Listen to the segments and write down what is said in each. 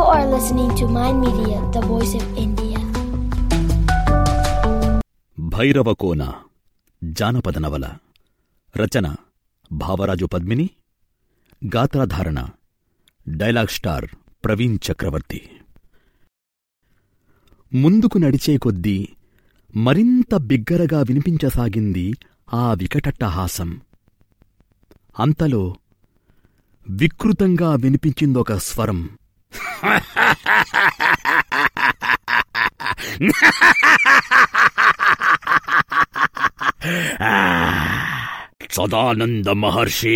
are listening to Mind Media, the voice of India. Bhairavakona జానపద నవల రచన భావరాజు పద్మిని గాత్రాధారణ డైలాగ్ స్టార్ ప్రవీణ్ చక్రవర్తి ముందుకు నడిచే కొద్దీ మరింత బిగ్గరగా వినిపించసాగింది ఆ వికటట్టహాసం అంతలో వికృతంగా వినిపించిందొక స్వరం సదానంద మహర్షి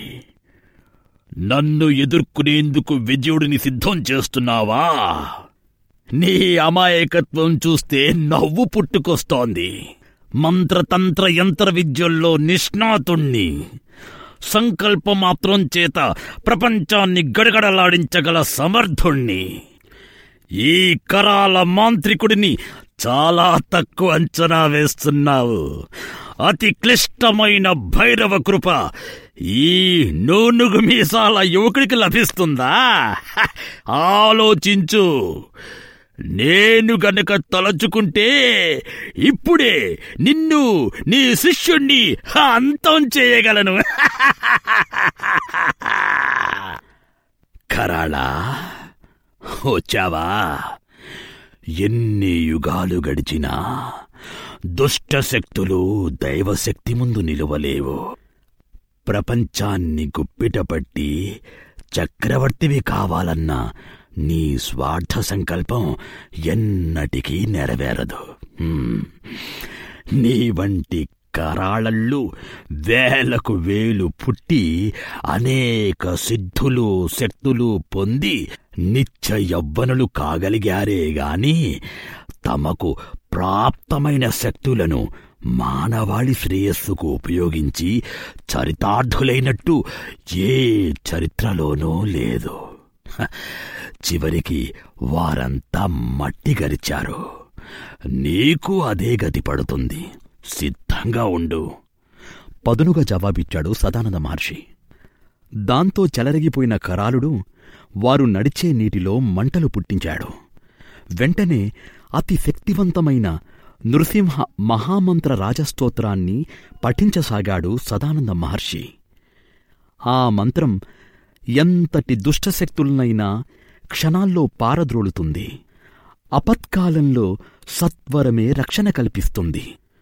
నన్ను ఎదుర్కొనేందుకు విజయుడిని సిద్ధం చేస్తున్నావా నీ అమాయకత్వం చూస్తే నవ్వు పుట్టుకొస్తోంది మంత్రతంత్ర యంత్ర విద్యల్లో నిష్ణాతుణ్ణి సంకల్పమాత్రం చేత ప్రపంచాన్ని గడగడలాడించగల సమర్థుణ్ణి ఈ కరాల మాంత్రికుడిని చాలా తక్కువ అంచనా వేస్తున్నావు అతి క్లిష్టమైన భైరవ కృప ఈ నూనుగు మీసాల యువకుడికి లభిస్తుందా హ! ఆలోచించు నేను గనక తలచుకుంటే ఇప్పుడే నిన్ను నీ శిష్యుణ్ణి అంతం చేయగలను కరాళా వచ్చావా ఎన్ని యుగాలు గడిచినా దుష్టశక్తులు దైవశక్తి ముందు నిలువలేవు ప్రపంచాన్ని గుప్పిటపట్టి చక్రవర్తివి కావాలన్న నీ స్వార్థ సంకల్పం ఎన్నటికీ నెరవేరదు హ్మ్. నీ వంటి కరాళళ్ళు వేలకు వేలు పుట్టి అనేక సిద్ధులు శక్తులు పొంది నిత్య యవ్వనులు కాగలిగారే గాని తమకు ప్రాప్తమైన శక్తులను మానవాళి శ్రేయస్సుకు ఉపయోగించి చరితార్థులైనట్టు ఏ చరిత్రలోనూ లేదు హ, చివరికి వారంతా మట్టి గరిచారు నీకు అదే గతి పడుతుంది సిద్ధంగా ఉండు పదునుగా జవాబిచ్చాడు సదానంద మహర్షి దాంతో చెలరగిపోయిన కరాలుడు వారు నడిచే నీటిలో మంటలు పుట్టించాడు వెంటనే అతి శక్తివంతమైన నృసింహ మహామంత్ర రాజస్తోత్రాన్ని పఠించసాగాడు సదానంద మహర్షి ఆ మంత్రం ఎంతటి దుష్టశక్తులనైనా క్షణాల్లో పారద్రోలుతుంది అపత్కాలంలో సత్వరమే రక్షణ కల్పిస్తుంది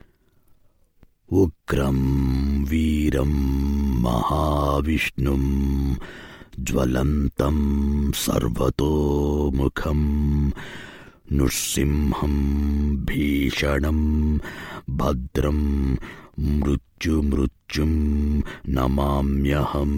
ఉగ్రం వీరం మహావిష్ణుం జ్వలంతం సర్వతోముఖం నృసింహం భీషణం భద్రం మృత్యుమృత్యుం నమామ్యహం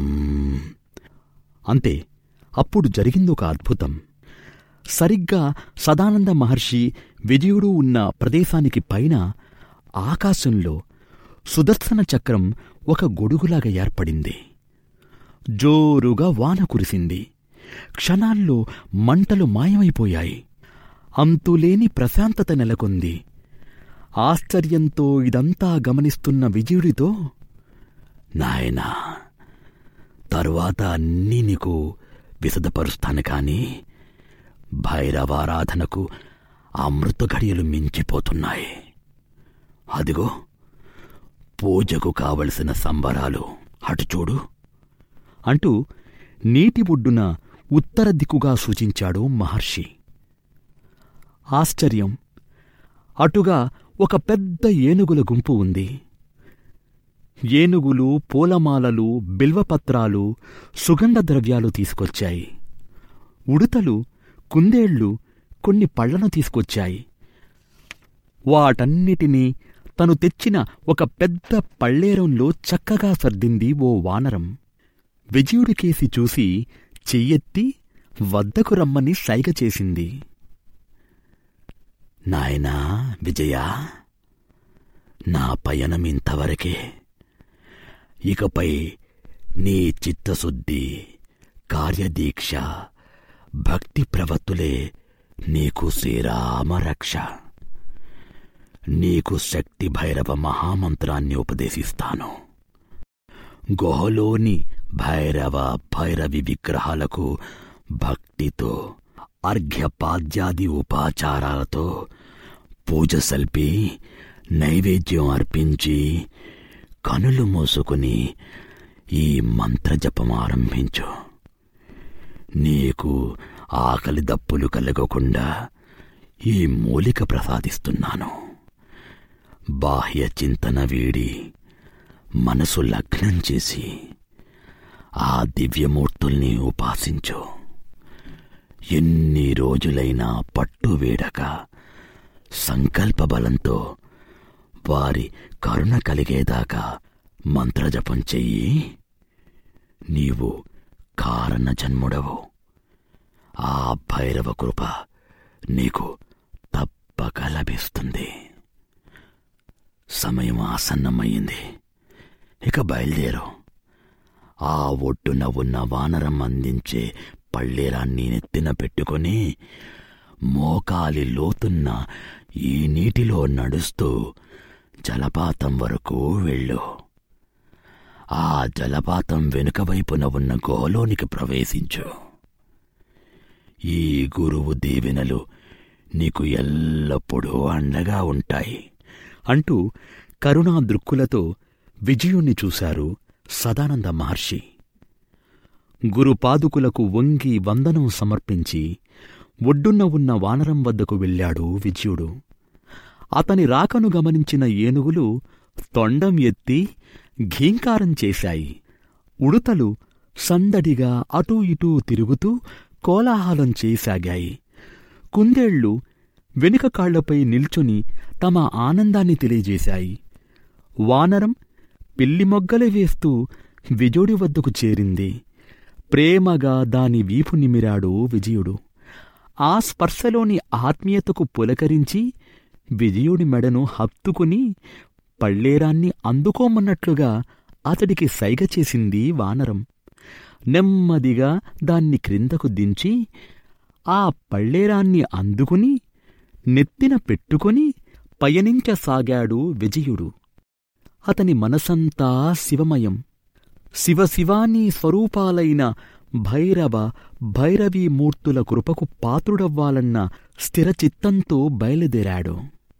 అంతే అప్పుడు జరిగిందొక అద్భుతం సరిగ్గా సదానంద మహర్షి విజయుడు ఉన్న ప్రదేశానికి పైన ఆకాశంలో సుదర్శన చక్రం ఒక గొడుగులాగా ఏర్పడింది జోరుగా వాన కురిసింది క్షణాల్లో మంటలు మాయమైపోయాయి అంతులేని ప్రశాంతత నెలకొంది ఆశ్చర్యంతో ఇదంతా గమనిస్తున్న విజయుడితో నాయనా తరువాత అన్నీ నీకు విశదపరుస్తాను కాని భైరవారాధనకు అమృత ఘడియలు మించిపోతున్నాయి అదిగో పూజకు కావలసిన సంబరాలు అటు చూడు అంటూ నీటి ఒడ్డున ఉత్తర దిక్కుగా సూచించాడు మహర్షి ఆశ్చర్యం అటుగా ఒక పెద్ద ఏనుగుల గుంపు ఉంది ఏనుగులు పూలమాలలు బిల్వపత్రాలు సుగంధ ద్రవ్యాలు తీసుకొచ్చాయి ఉడుతలు కుందేళ్లు కొన్ని పళ్లను తీసుకొచ్చాయి వాటన్నిటినీ తను తెచ్చిన ఒక పెద్ద పళ్ళేరంలో చక్కగా సర్దింది ఓ వానరం విజయుడికేసి చూసి చెయ్యెత్తి వద్దకు రమ్మని సైగ చేసింది నాయనా విజయా నా పయనం ఇంతవరకే ఇకపై నీ చిత్తశుద్ధి కార్యదీక్ష భక్తి ప్రవత్తులే నీకు శ్రీరామరక్ష నీకు శక్తి భైరవ మహామంత్రాన్ని ఉపదేశిస్తాను గుహలోని భైరవ భైరవి విగ్రహాలకు భక్తితో అర్ఘ్యపాద్యాది ఉపాచారాలతో పూజ సల్పి నైవేద్యం అర్పించి కనులు మూసుకుని ఈ మంత్రజపం ఆరంభించు నీకు ఆకలి దప్పులు కలగకుండా ఈ మూలిక ప్రసాదిస్తున్నాను బాహ్య చింతన వీడి మనసు లగ్నం చేసి ఆ దివ్యమూర్తుల్ని ఉపాసించు ఎన్ని రోజులైనా పట్టు వేడక సంకల్ప బలంతో వారి కరుణ కలిగేదాకా మంత్రజపం చెయ్యి నీవు కారణ జన్ముడవు ఆ భైరవ కృప నీకు తప్పక లభిస్తుంది సమయం ఆసన్నమయ్యింది ఇక బయలుదేరు ఆ ఒడ్డున ఉన్న వానరం అందించే పళ్ళేరాన్ని నెత్తిన పెట్టుకొని మోకాలి లోతున్న ఈ నీటిలో నడుస్తూ జలపాతం వరకు వెళ్ళు ఆ జలపాతం వెనుక వైపున ఉన్న గుహలోనికి ప్రవేశించు ఈ గురువు దీవెనలు నీకు ఎల్లప్పుడూ అండగా ఉంటాయి అంటూ కరుణా దృక్కులతో విజయుణ్ణి చూశారు సదానంద మహర్షి గురుపాదుకులకు వంగి వందనం సమర్పించి ఒడ్డున్న ఉన్న వానరం వద్దకు వెళ్ళాడు విజయుడు అతని రాకను గమనించిన ఏనుగులు తొండం ఎత్తి ఘీంకారం చేశాయి ఉడుతలు సందడిగా అటూ ఇటూ తిరుగుతూ కోలాహలం చేయసాగాయి కుందేళ్లు వెనుక కాళ్లపై నిల్చుని తమ ఆనందాన్ని తెలియజేశాయి వానరం పిల్లి మొగ్గలు వేస్తూ విజయుడి వద్దకు చేరింది ప్రేమగా దాని వీపు నిమిరాడు విజయుడు ఆ స్పర్శలోని ఆత్మీయతకు పులకరించి విజయుడి మెడను హత్తుకుని పళ్ళేరాన్ని అందుకోమన్నట్లుగా అతడికి సైగ చేసింది వానరం నెమ్మదిగా దాన్ని క్రిందకు దించి ఆ పళ్ళేరాన్ని అందుకుని నెత్తిన పెట్టుకొని పయనించసాగాడు విజయుడు అతని మనసంతా శివమయం శివశివాని స్వరూపాలైన భైరవ భైరవీమూర్తుల కృపకు పాత్రుడవ్వాలన్న స్థిరచిత్తంతో బయలుదేరాడు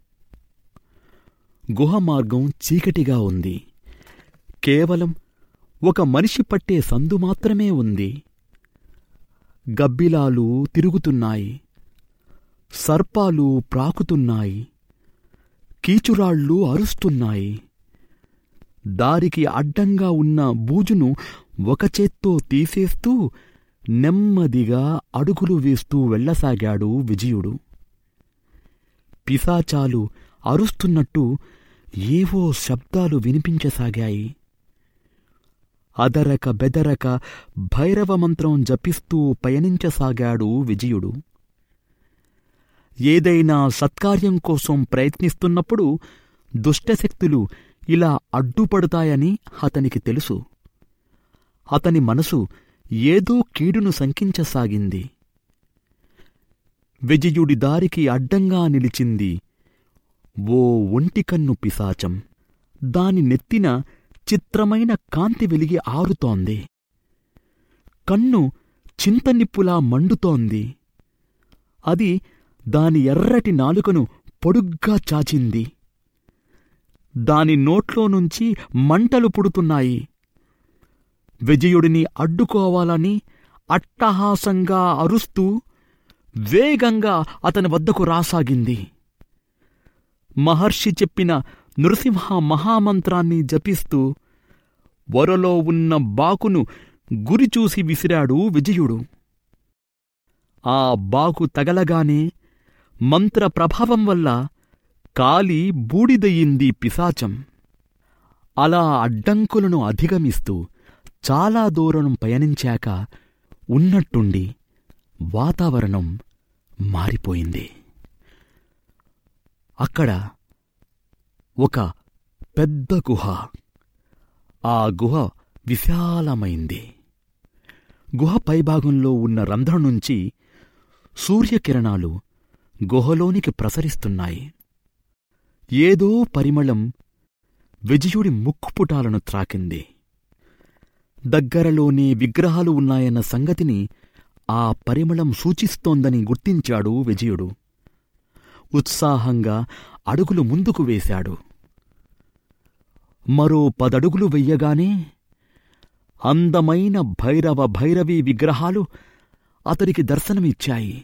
గుహమార్గం చీకటిగా ఉంది కేవలం ఒక మనిషి పట్టే సందు మాత్రమే ఉంది గబ్బిలాలు తిరుగుతున్నాయి సర్పాలు ప్రాకుతున్నాయి కీచురాళ్ళు అరుస్తున్నాయి దారికి అడ్డంగా ఉన్న బూజును ఒక చేత్తో తీసేస్తూ నెమ్మదిగా అడుగులు వేస్తూ వెళ్ళసాగాడు విజయుడు పిశాచాలు అరుస్తున్నట్టు ఏవో శబ్దాలు వినిపించసాగాయి అదరక బెదరక భైరవ మంత్రం జపిస్తూ పయనించసాగాడు విజయుడు ఏదైనా సత్కార్యం కోసం ప్రయత్నిస్తున్నప్పుడు దుష్టశక్తులు ఇలా అడ్డుపడతాయని అతనికి తెలుసు అతని మనసు ఏదో కీడును శంకించసాగింది విజయుడి దారికి అడ్డంగా నిలిచింది ఓ ఒంటికన్ను పిశాచం దాని నెత్తిన చిత్రమైన కాంతి వెలిగి ఆరుతోంది కన్ను చింతనిప్పులా మండుతోంది అది దాని ఎర్రటి నాలుకను పొడుగ్గా చాచింది దాని నోట్లో నుంచి మంటలు పుడుతున్నాయి విజయుడిని అడ్డుకోవాలని అట్టహాసంగా అరుస్తూ వేగంగా అతని వద్దకు రాసాగింది మహర్షి చెప్పిన నృసింహ మహామంత్రాన్ని జపిస్తూ వరలో ఉన్న బాకును గురిచూసి విసిరాడు విజయుడు ఆ బాకు తగలగానే మంత్ర ప్రభావం వల్ల కాలి బూడిదయింది పిశాచం అలా అడ్డంకులను అధిగమిస్తూ చాలా దూరం పయనించాక ఉన్నట్టుండి వాతావరణం మారిపోయింది అక్కడ ఒక పెద్ద గుహ ఆ గుహ విశాలమైంది గుహ పైభాగంలో ఉన్న రంధ్రం నుంచి సూర్యకిరణాలు గుహలోనికి ప్రసరిస్తున్నాయి ఏదో పరిమళం విజయుడి ముక్కుపుటాలను త్రాకింది దగ్గరలోనే విగ్రహాలు ఉన్నాయన్న సంగతిని ఆ పరిమళం సూచిస్తోందని గుర్తించాడు విజయుడు ఉత్సాహంగా అడుగులు ముందుకు వేశాడు మరో పదడుగులు వెయ్యగానే అందమైన భైరవ భైరవీ విగ్రహాలు అతడికి దర్శనమిచ్చాయి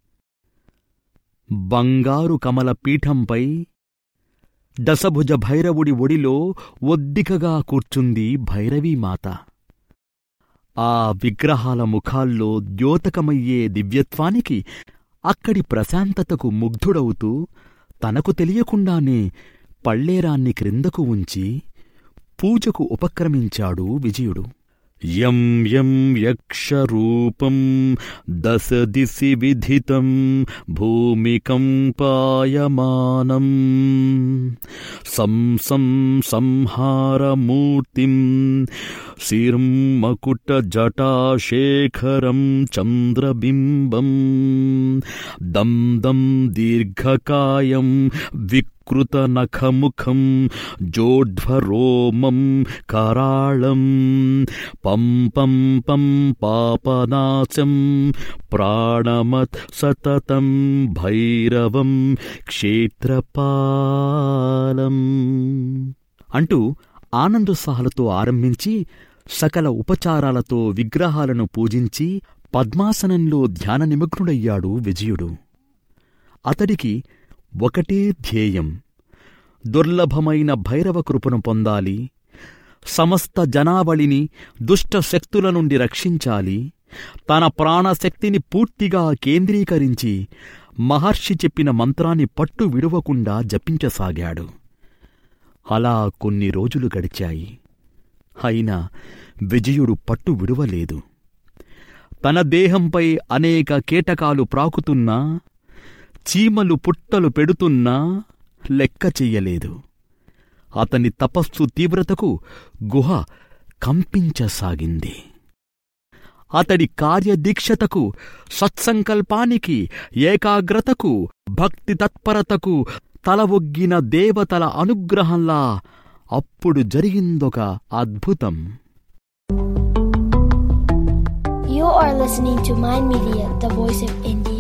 బంగారు కమల పీఠంపై దశభుజ భైరవుడి ఒడిలో ఒద్దికగా కూర్చుంది భైరవీమాత ఆ విగ్రహాల ముఖాల్లో ద్యోతకమయ్యే దివ్యత్వానికి అక్కడి ప్రశాంతతకు ముగ్ధుడవుతూ తనకు తెలియకుండానే పళ్ళేరాన్ని క్రిందకు ఉంచి పూజకు ఉపక్రమించాడు విజయుడు యం యం యక్షరూపం దశ దిశి విధితం భూమికంపాయమానం సం సం సంహారమూర్తిం శిర్మకుటజటాశేఖరం చంద్రబింబం దం దం దీర్ఘకాయం వికృతనఖముఖం జోడ్ధ్వరోమం కరాళం పం పం పం పాపనాశం ప్రాణమత్ సతతం భైరవం క్షేత్రపాలం అంటూ ఆనందోత్సాహాలతో ఆరంభించి సకల ఉపచారాలతో విగ్రహాలను పూజించి పద్మాసనంలో ధ్యాన నిమగ్నుడయ్యాడు విజయుడు అతడికి ఒకటే ధ్యేయం దుర్లభమైన భైరవ కృపను పొందాలి సమస్త జనావళిని దుష్ట శక్తుల నుండి రక్షించాలి తన ప్రాణశక్తిని పూర్తిగా కేంద్రీకరించి మహర్షి చెప్పిన మంత్రాన్ని పట్టు విడువకుండా జపించసాగాడు అలా కొన్ని రోజులు గడిచాయి అయినా విజయుడు పట్టు విడువలేదు తన దేహంపై అనేక కీటకాలు ప్రాకుతున్నా చీమలు పుట్టలు పెడుతున్నా లెక్క చెయ్యలేదు అతని తపస్సు తీవ్రతకు గుహ కంపించసాగింది అతడి కార్యదీక్షతకు సత్సంకల్పానికి ఏకాగ్రతకు భక్తి తత్పరతకు తల ఒగ్గిన దేవతల అనుగ్రహంలా అప్పుడు జరిగిందొక అద్భుతం You are listening to Mind Media, the voice of India.